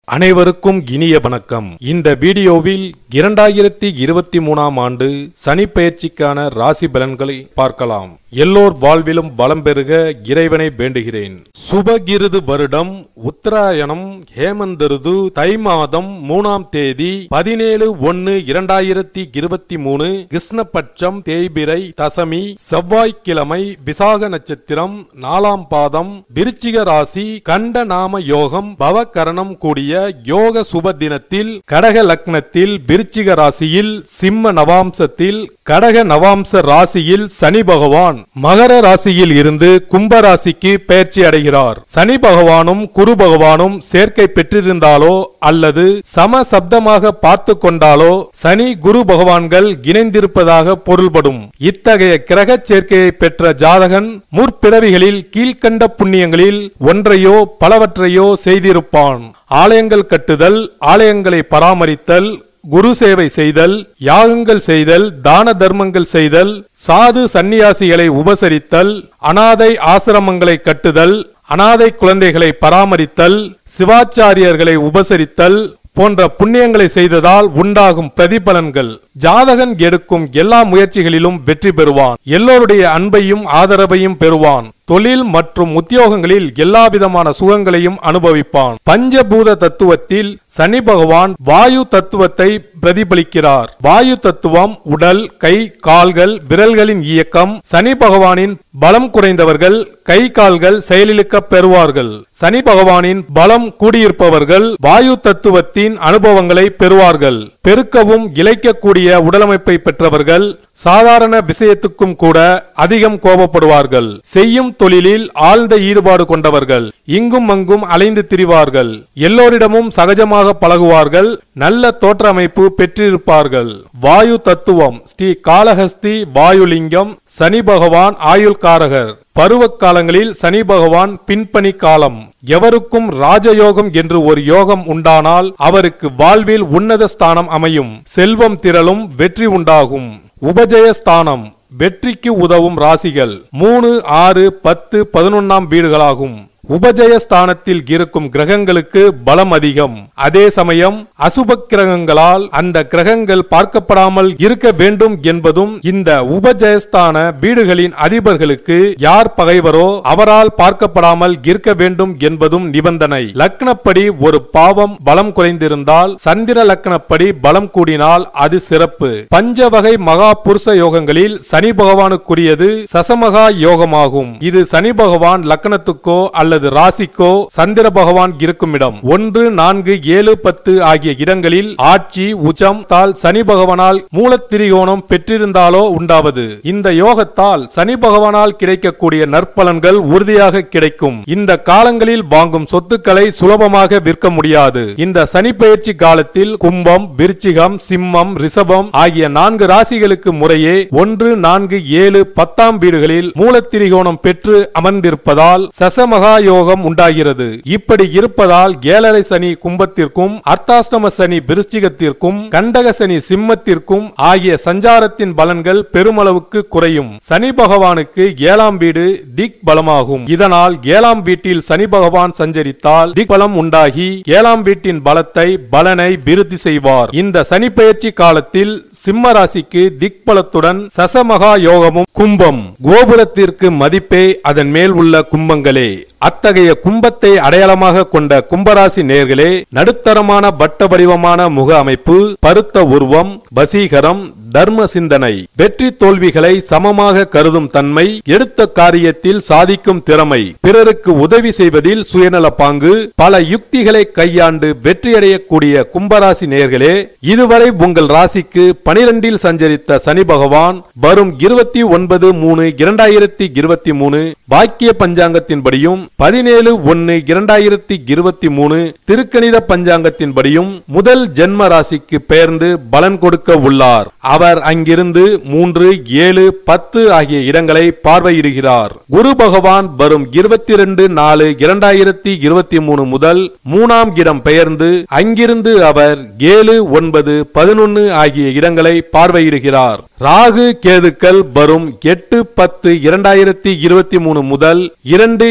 அனைவருக்கும் இனிய வணக்கம் இந்த வீடியோவில் இரண்டாயிரத்தி இருபத்தி மூணாம் ஆண்டு சனி பெயர்ச்சிக்கான ராசி பலன்களை பார்க்கலாம் எல்லோர் வாழ்விலும் பலம் பெருக இறைவனை வேண்டுகிறேன் சுபகிருது வருடம் உத்தராயணம் ஹேமந்தருது தை மாதம் மூணாம் தேதி பதினேழு ஒன்னு இரண்டாயிரத்தி இருபத்தி மூணு கிருஷ்ணபட்சம் தேய்பிரை தசமி செவ்வாய்க்கிழமை விசாக நட்சத்திரம் நாலாம் பாதம் விருச்சிக ராசி கண்ட நாம யோகம் பவகரணம் கூடிய யோக சுப தினத்தில் கடக லக்னத்தில் விருச்சிக ராசியில் சிம்ம நவாம்சத்தில் கடக நவாம்ச ராசியில் சனி பகவான் மகர ராசியில் இருந்து கும்ப ராசிக்கு பெயர்ச்சி அடைகிறார் சனி பகவானும் குரு பகவானும் சேர்க்கை பெற்றிருந்தாலோ அல்லது சம சப்தமாக பார்த்து கொண்டாலோ சனி குரு பகவான்கள் இணைந்திருப்பதாக பொருள்படும் இத்தகைய கிரக சேர்க்கையை பெற்ற ஜாதகன் முற்பிறவிகளில் கீழ்க்கண்ட புண்ணியங்களில் ஒன்றையோ பலவற்றையோ செய்திருப்பான் ஆலயங்கள் கட்டுதல் ஆலயங்களை பராமரித்தல் குரு சேவை செய்தல் யாகங்கள் செய்தல் தான தர்மங்கள் செய்தல் சாது சந்நியாசிகளை உபசரித்தல் அனாதை ஆசிரமங்களை கட்டுதல் அனாதை குழந்தைகளை பராமரித்தல் சிவாச்சாரியர்களை உபசரித்தல் போன்ற புண்ணியங்களை செய்ததால் உண்டாகும் பிரதிபலன்கள் ஜாதகன் எடுக்கும் எல்லா முயற்சிகளிலும் வெற்றி பெறுவான் எல்லோருடைய அன்பையும் ஆதரவையும் பெறுவான் தொழில் மற்றும் உத்தியோகங்களில் எல்லா விதமான சுகங்களையும் அனுபவிப்பான் பஞ்சபூத தத்துவத்தில் சனி பகவான் வாயு தத்துவத்தை பிரதிபலிக்கிறார் வாயு தத்துவம் உடல் கை கால்கள் விரல்களின் இயக்கம் சனி பகவானின் பலம் குறைந்தவர்கள் கை கால்கள் செயலிழக்க பெறுவார்கள் சனி பகவானின் பலம் கூடியிருப்பவர்கள் வாயு தத்துவத்தின் அனுபவங்களை பெறுவார்கள் பெருக்கவும் இழைக்கக்கூடிய உடலமைப்பை பெற்றவர்கள் சாதாரண விஷயத்துக்கும் கூட அதிகம் கோபப்படுவார்கள் செய்யும் தொழிலில் ஆழ்ந்த ஈடுபாடு கொண்டவர்கள் இங்கும் அங்கும் அலைந்து திரிவார்கள் எல்லோரிடமும் சகஜமாக பழகுவார்கள் நல்ல தோற்றமைப்பு பெற்றிருப்பார்கள் வாயு தத்துவம் ஸ்ரீ காளஹஸ்தி வாயுலிங்கம் சனி பகவான் ஆயுள்காரகர் பருவ காலங்களில் சனி பகவான் பின்பணி காலம் எவருக்கும் ராஜயோகம் என்று ஒரு யோகம் உண்டானால் அவருக்கு வாழ்வில் உன்னத ஸ்தானம் அமையும் செல்வம் திரளும் வெற்றி உண்டாகும் உபஜயஸ்தானம் வெற்றிக்கு உதவும் ராசிகள் மூணு ஆறு பத்து பதினொன்னாம் வீடுகளாகும் உபஜயஸ்தானத்தில் இருக்கும் கிரகங்களுக்கு பலம் அதிகம் அதே சமயம் அசுப கிரகங்களால் அந்த கிரகங்கள் பார்க்கப்படாமல் இருக்க வேண்டும் என்பதும் இந்த உபஜயஸ்தான வீடுகளின் அதிபர்களுக்கு யார் பகைவரோ அவரால் பார்க்கப்படாமல் இருக்க வேண்டும் என்பதும் நிபந்தனை லக்னப்படி ஒரு பாவம் பலம் குறைந்திருந்தால் சந்திர லக்னப்படி பலம் கூடினால் அது சிறப்பு பஞ்ச வகை மகா புருஷ யோகங்களில் சனி பகவானுக்குரியது சசமகா யோகமாகும் இது சனி பகவான் லக்னத்துக்கோ அல்லது ராசிக்கோ சந்திர பகவான் இருக்கும் இடம் ஒன்று நான்கு ஏழு பத்து ஆகிய இடங்களில் ஆட்சி உச்சம் தால் சனி பகவானால் மூலத்திரிகோணம் பெற்றிருந்தாலோ உண்டாவது இந்த யோகத்தால் சனி பகவானால் கிடைக்கக்கூடிய நற்பலன்கள் உறுதியாக கிடைக்கும் இந்த காலங்களில் வாங்கும் சொத்துக்களை சுலபமாக விற்க முடியாது இந்த சனி பயிற்சி காலத்தில் கும்பம் விருச்சிகம் சிம்மம் ரிஷபம் ஆகிய நான்கு ராசிகளுக்கு முறையே ஒன்று நான்கு ஏழு பத்தாம் வீடுகளில் மூலத்திரிகோணம் பெற்று அமர்ந்திருப்பதால் சசமகா யோகம் உண்டாகிறது இப்படி இருப்பதால் ஏழரை சனி கும்பத்திற்கும் அர்த்தாஷ்டம சனி விருச்சிகத்திற்கும் கண்டக சனி சிம்மத்திற்கும் ஆகிய சஞ்சாரத்தின் பலன்கள் பெருமளவுக்கு குறையும் சனி பகவானுக்கு ஏழாம் வீடு திக் பலமாகும் இதனால் ஏழாம் வீட்டில் சனி பகவான் சஞ்சரித்தால் திக் பலம் உண்டாகி ஏழாம் வீட்டின் பலத்தை பலனை விருத்தி செய்வார் இந்த சனி பெயர்ச்சி காலத்தில் சிம்ம ராசிக்கு திக் பலத்துடன் சசமகா யோகமும் கும்பம் கோபுரத்திற்கு மதிப்பே அதன் மேல் உள்ள கும்பங்களே அத்தகைய கும்பத்தை அடையாளமாக கொண்ட கும்பராசி நேர்களே நடுத்தரமான வட்ட வடிவமான முக அமைப்பு பருத்த உருவம் வசீகரம் தர்ம சிந்தனை வெற்றி தோல்விகளை சமமாக கருதும் தன்மை எடுத்த காரியத்தில் சாதிக்கும் திறமை பிறருக்கு உதவி செய்வதில் சுயநல பாங்கு பல யுக்திகளை கையாண்டு வெற்றியடையக்கூடிய கும்பராசி நேர்களே இதுவரை உங்கள் ராசிக்கு பனிரெண்டில் சஞ்சரித்த சனி பகவான் வரும் இருபத்தி ஒன்பது மூணு இரண்டாயிரத்தி இருபத்தி மூணு வாக்கிய பஞ்சாங்கத்தின்படியும் பதினேழு ஒன்னு இரண்டாயிரத்தி இருபத்தி மூணு திருக்கணித பஞ்சாங்கத்தின்படியும் முதல் ஜென்ம ராசிக்கு பெயர்ந்து பலன் கொடுக்க உள்ளார் அவர் அங்கிருந்து மூன்று ஏழு பத்து ஆகிய இடங்களை பார்வையிடுகிறார் குரு பகவான் வரும் இருபத்தி ரெண்டு நாலு இரண்டாயிரத்தி இருபத்தி மூணு முதல் மூணாம் இடம் பெயர்ந்து அங்கிருந்து அவர் ஏழு ஒன்பது பதினொன்னு ஆகிய இடங்களை பார்வையிடுகிறார் ராகு கேதுக்கள் வரும் எட்டு பத்து இரண்டாயிரத்தி இருபத்தி மூணு முதல் இரண்டு எட்டு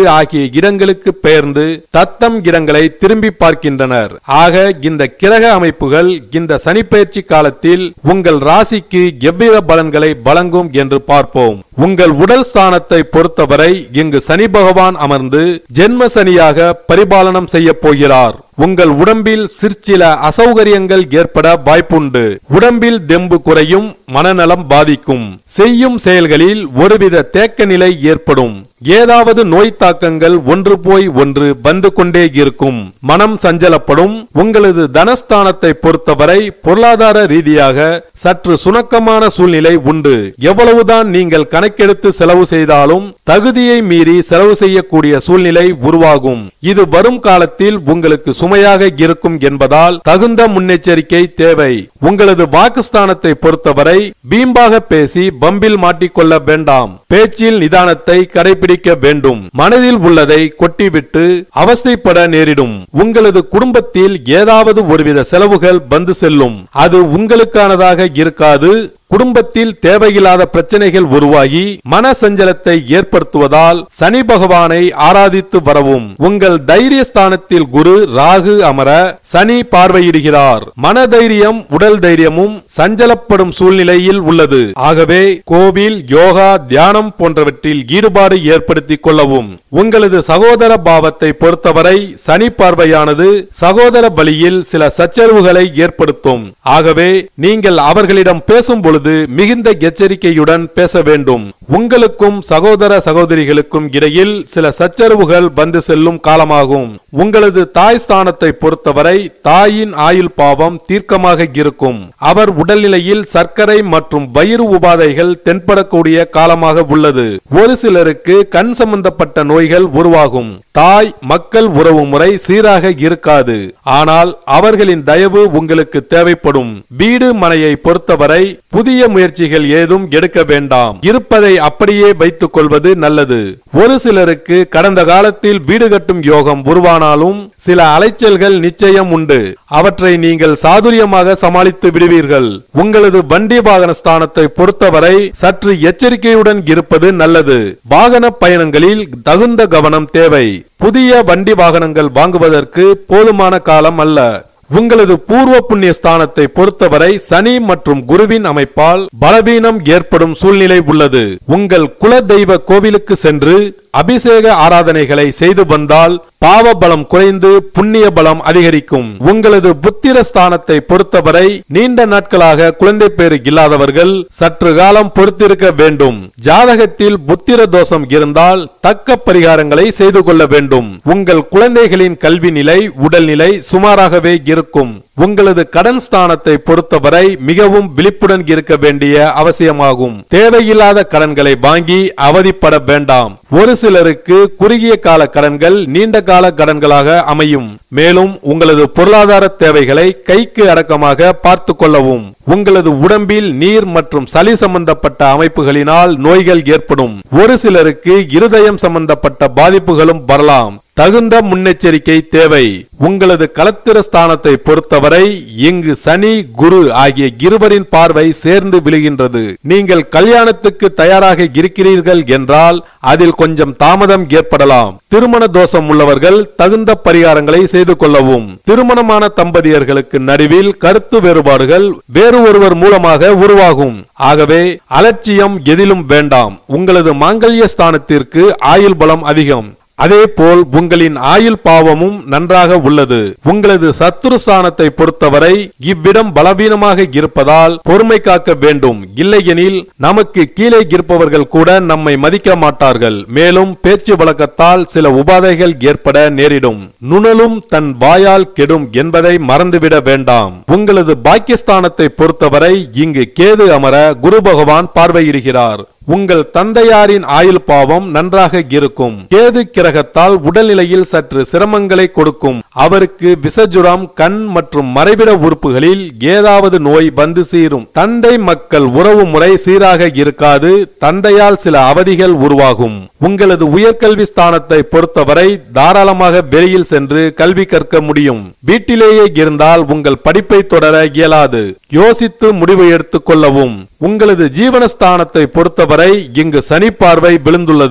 ஆகிய இடங்களுக்கு பெயர்ந்து தத்தம் இடங்களை திரும்பி பார்க்கின்றனர் ஆக இந்த கிரக அமைப்புகள் இந்த சனிப்பெயர்ச்சி காலத்தில் உங்கள் ராசிக்கு எவ்வித பலன்களை வழங்கும் என்று பார்ப்போம் உங்கள் உடல் ஸ்தானத்தை பொறுத்தவரை இங்கு சனி பகவான் அமர்ந்து ஜென்ம சனியாக பரிபாலனம் செய்ய போகிறார் உங்கள் உடம்பில் சிற்சில அசௌகரியங்கள் ஏற்பட வாய்ப்புண்டு உடம்பில் தெம்பு குறையும் மனநலம் பாதிக்கும் செய்யும் செயல்களில் ஒருவித தேக்க நிலை ஏற்படும் ஏதாவது நோய் தாக்கங்கள் ஒன்று போய் ஒன்று வந்து கொண்டே இருக்கும் மனம் சஞ்சலப்படும் உங்களது தனஸ்தானத்தை பொறுத்தவரை பொருளாதார ரீதியாக சற்று சுணக்கமான சூழ்நிலை உண்டு எவ்வளவுதான் நீங்கள் கணக்கெடுத்து செலவு செய்தாலும் தகுதியை மீறி செலவு செய்யக்கூடிய சூழ்நிலை உருவாகும் இது வரும் காலத்தில் உங்களுக்கு சுமையாக இருக்கும் என்பதால் தகுந்த முன்னெச்சரிக்கை தேவை உங்களது வாக்குஸ்தானத்தை பொறுத்தவரை பீம்பாக பேசி பம்பில் மாட்டிக்கொள்ள வேண்டாம் பேச்சில் நிதானத்தை கடைபிடிக்க வேண்டும் மனதில் உள்ளதை கொட்டிவிட்டு அவஸ்தைப்பட நேரிடும் உங்களது குடும்பத்தில் ஏதாவது ஒருவித செலவுகள் வந்து செல்லும் அது உங்களுக்கானதாக இருக்காது குடும்பத்தில் தேவையில்லாத பிரச்சனைகள் உருவாகி மன சஞ்சலத்தை ஏற்படுத்துவதால் சனி பகவானை ஆராதித்து வரவும் உங்கள் தைரிய ஸ்தானத்தில் குரு ராகு அமர சனி பார்வையிடுகிறார் மன தைரியம் உடல் தைரியமும் சஞ்சலப்படும் சூழ்நிலையில் உள்ளது ஆகவே கோவில் யோகா தியானம் போன்றவற்றில் ஈடுபாடு ஏற்படுத்திக் கொள்ளவும் உங்களது சகோதர பாவத்தை பொறுத்தவரை சனி பார்வையானது சகோதர வழியில் சில சச்சரவுகளை ஏற்படுத்தும் ஆகவே நீங்கள் அவர்களிடம் பேசும் பொழுது மிகுந்த எச்சரிக்கையுடன் பேச வேண்டும் உங்களுக்கும் சகோதர சகோதரிகளுக்கும் இடையில் சில சச்சரவுகள் வந்து செல்லும் காலமாகும் உங்களது தாய் ஸ்தானத்தை பொறுத்தவரை தாயின் ஆயுள் பாவம் தீர்க்கமாக இருக்கும் அவர் உடல்நிலையில் சர்க்கரை மற்றும் வயிறு உபாதைகள் தென்படக்கூடிய காலமாக உள்ளது ஒரு சிலருக்கு கண் சம்பந்தப்பட்ட நோய்கள் உருவாகும் தாய் மக்கள் உறவு முறை சீராக இருக்காது ஆனால் அவர்களின் தயவு உங்களுக்கு தேவைப்படும் வீடு மனையை பொறுத்தவரை புதிய முயற்சிகள் ஏதும் எடுக்க வேண்டாம் இருப்பதை அப்படியே வைத்துக் கொள்வது நல்லது ஒரு சிலருக்கு கடந்த காலத்தில் வீடு கட்டும் யோகம் உருவானாலும் சில அலைச்சல்கள் நிச்சயம் உண்டு அவற்றை நீங்கள் சாதுரியமாக சமாளித்து விடுவீர்கள் உங்களது வண்டி வாகன ஸ்தானத்தை பொறுத்தவரை சற்று எச்சரிக்கையுடன் இருப்பது நல்லது வாகன பயணங்களில் தகுந்த கவனம் தேவை புதிய வண்டி வாகனங்கள் வாங்குவதற்கு போதுமான காலம் அல்ல உங்களது பூர்வ புண்ணிய ஸ்தானத்தை பொறுத்தவரை சனி மற்றும் குருவின் அமைப்பால் பலவீனம் ஏற்படும் சூழ்நிலை உள்ளது உங்கள் குல தெய்வ கோவிலுக்கு சென்று அபிஷேக ஆராதனைகளை செய்து வந்தால் பாவ பலம் குறைந்து புண்ணிய பலம் அதிகரிக்கும் உங்களது புத்திர ஸ்தானத்தை பொறுத்தவரை நீண்ட நாட்களாக குழந்தை பேறு இல்லாதவர்கள் சற்று காலம் பொறுத்திருக்க வேண்டும் ஜாதகத்தில் புத்திர தோஷம் இருந்தால் தக்க பரிகாரங்களை செய்து கொள்ள வேண்டும் உங்கள் குழந்தைகளின் கல்வி நிலை உடல்நிலை சுமாராகவே இருக்கும் உங்களது கடன் ஸ்தானத்தை பொறுத்தவரை மிகவும் விழிப்புடன் இருக்க வேண்டிய அவசியமாகும் தேவையில்லாத கடன்களை வாங்கி அவதிப்பட வேண்டாம் ஒரு சிலருக்கு குறுகிய கால கடன்கள் நீண்ட கால கடன்களாக அமையும் மேலும் உங்களது பொருளாதார தேவைகளை கைக்கு அடக்கமாக பார்த்து கொள்ளவும் உங்களது உடம்பில் நீர் மற்றும் சளி சம்பந்தப்பட்ட அமைப்புகளினால் நோய்கள் ஏற்படும் ஒரு சிலருக்கு இருதயம் சம்பந்தப்பட்ட பாதிப்புகளும் வரலாம் தகுந்த முன்னெச்சரிக்கை தேவை உங்களது களத்திர ஸ்தானத்தை பொறுத்தவரை இங்கு சனி குரு ஆகிய இருவரின் பார்வை சேர்ந்து விழுகின்றது நீங்கள் கல்யாணத்துக்கு தயாராக இருக்கிறீர்கள் என்றால் அதில் கொஞ்சம் தாமதம் ஏற்படலாம் திருமண தோஷம் உள்ளவர்கள் தகுந்த பரிகாரங்களை செய்து கொள்ளவும் திருமணமான தம்பதியர்களுக்கு நடுவில் கருத்து வேறுபாடுகள் வேறு ஒருவர் மூலமாக உருவாகும் ஆகவே அலட்சியம் எதிலும் வேண்டாம் உங்களது மாங்கல்ய ஸ்தானத்திற்கு ஆயுள் பலம் அதிகம் அதேபோல் உங்களின் ஆயுள் பாவமும் நன்றாக உள்ளது உங்களது சத்துரு ஸ்தானத்தை பொறுத்தவரை இவ்விடம் பலவீனமாக இருப்பதால் பொறுமை காக்க வேண்டும் இல்லையெனில் நமக்கு கீழே இருப்பவர்கள் கூட நம்மை மதிக்க மாட்டார்கள் மேலும் பேச்சு வழக்கத்தால் சில உபாதைகள் ஏற்பட நேரிடும் நுணலும் தன் வாயால் கெடும் என்பதை மறந்துவிட வேண்டாம் உங்களது பாக்கியஸ்தானத்தை பொறுத்தவரை இங்கு கேது அமர குரு பகவான் பார்வையிடுகிறார் உங்கள் தந்தையாரின் ஆயுள் பாவம் நன்றாக இருக்கும் கேது கிரகத்தால் உடல்நிலையில் சற்று சிரமங்களை கொடுக்கும் அவருக்கு விசஜுரம் கண் மற்றும் மறைவிட உறுப்புகளில் ஏதாவது நோய் வந்து சீரும் தந்தை மக்கள் உறவு முறை சீராக இருக்காது தந்தையால் சில அவதிகள் உருவாகும் உங்களது உயர்கல்வி ஸ்தானத்தை பொறுத்தவரை தாராளமாக வெளியில் சென்று கல்வி கற்க முடியும் வீட்டிலேயே இருந்தால் உங்கள் படிப்பை தொடர இயலாது யோசித்து முடிவு எடுத்துக் கொள்ளவும் உங்களது ஜீவனஸ்தானத்தை பொறுத்தவரை இங்கு சனி பார்வை விழுந்துள்ளது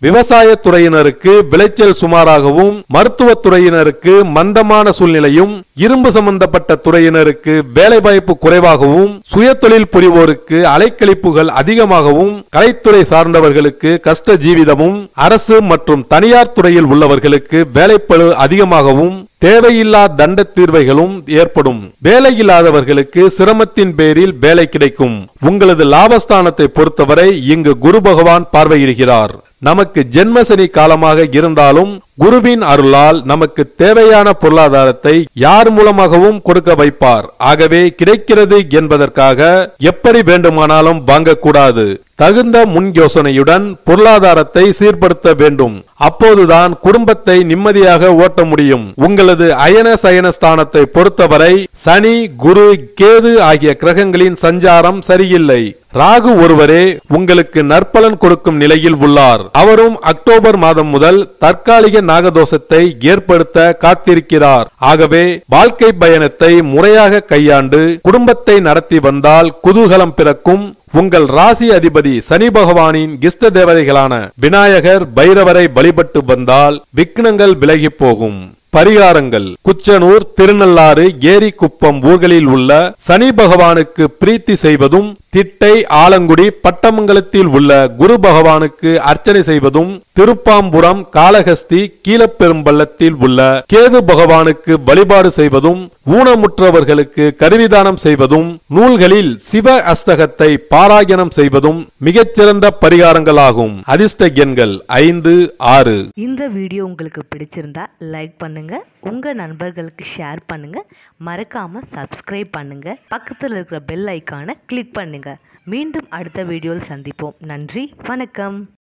விவசாய துறையினருக்கு விளைச்சல் சுமாராகவும் மருத்துவத் துறையினருக்கு மந்தமான சூழ்நிலையும் இரும்பு சம்பந்தப்பட்ட துறையினருக்கு வேலைவாய்ப்பு குறைவாகவும் சுயதொழில் புரிவோருக்கு அலைக்கழிப்புகள் அதிகமாகவும் கலைத்துறை சார்ந்தவர்களுக்கு கஷ்ட ஜீவிதமும் அரசு மற்றும் தனியார் துறையில் உள்ளவர்களுக்கு வேலைப்பளு அதிகமாகவும் தேவையில்லா தண்ட தீர்வைகளும் ஏற்படும் வேலையில்லாதவர்களுக்கு சிரமத்தின் பேரில் வேலை கிடைக்கும் உங்களது லாபஸ்தானத்தை பொறுத்தவரை இங்கு குரு பகவான் பார்வையிடுகிறார் நமக்கு ஜென்மசனி காலமாக இருந்தாலும் குருவின் அருளால் நமக்கு தேவையான பொருளாதாரத்தை யார் மூலமாகவும் கொடுக்க வைப்பார் ஆகவே கிடைக்கிறது என்பதற்காக எப்படி வேண்டுமானாலும் வாங்கக்கூடாது தகுந்த முன் யோசனையுடன் பொருளாதாரத்தை சீர்படுத்த வேண்டும் அப்போதுதான் குடும்பத்தை நிம்மதியாக ஓட்ட முடியும் உங்களது அயன சயன ஸ்தானத்தை பொறுத்தவரை சனி குரு கேது ஆகிய கிரகங்களின் சஞ்சாரம் சரியில்லை ராகு ஒருவரே உங்களுக்கு நற்பலன் கொடுக்கும் நிலையில் உள்ளார் அவரும் அக்டோபர் மாதம் முதல் தற்காலிக நாகதோஷத்தை ஏற்படுத்த காத்திருக்கிறார் ஆகவே வாழ்க்கை பயணத்தை முறையாக கையாண்டு குடும்பத்தை நடத்தி வந்தால் குதூகலம் பிறக்கும் உங்கள் ராசி அதிபதி சனி பகவானின் கிஸ்த தேவதைகளான விநாயகர் பைரவரை வழிபட்டு வந்தால் விக்னங்கள் விலகி போகும் பரிகாரங்கள் குச்சனூர் திருநள்ளாறு ஏரிக்குப்பம் ஊர்களில் உள்ள சனி பகவானுக்கு பிரீத்தி செய்வதும் திட்டை ஆலங்குடி பட்டமங்கலத்தில் உள்ள குரு பகவானுக்கு அர்ச்சனை செய்வதும் திருப்பாம்புரம் காளஹஸ்தி கீழப்பெரும்பள்ளத்தில் உள்ள கேது பகவானுக்கு வழிபாடு செய்வதும் ஊனமுற்றவர்களுக்கு கருவிதானம் செய்வதும் நூல்களில் சிவ அஸ்தகத்தை பாராயணம் செய்வதும் மிகச்சிறந்த பரிகாரங்களாகும் அதிர்ஷ்ட எண்கள் ஐந்து ஆறு இந்த வீடியோ உங்களுக்கு பிடிச்சிருந்தா லைக் பண்ணுங்க உங்க நண்பர்களுக்கு ஷேர் பண்ணுங்க மறக்காம சப்ஸ்கிரைப் பண்ணுங்க பக்கத்தில் இருக்கிற பெல் ஐக்கானை கிளிக் பண்ணுங்க மீண்டும் அடுத்த வீடியோவில் சந்திப்போம் நன்றி வணக்கம்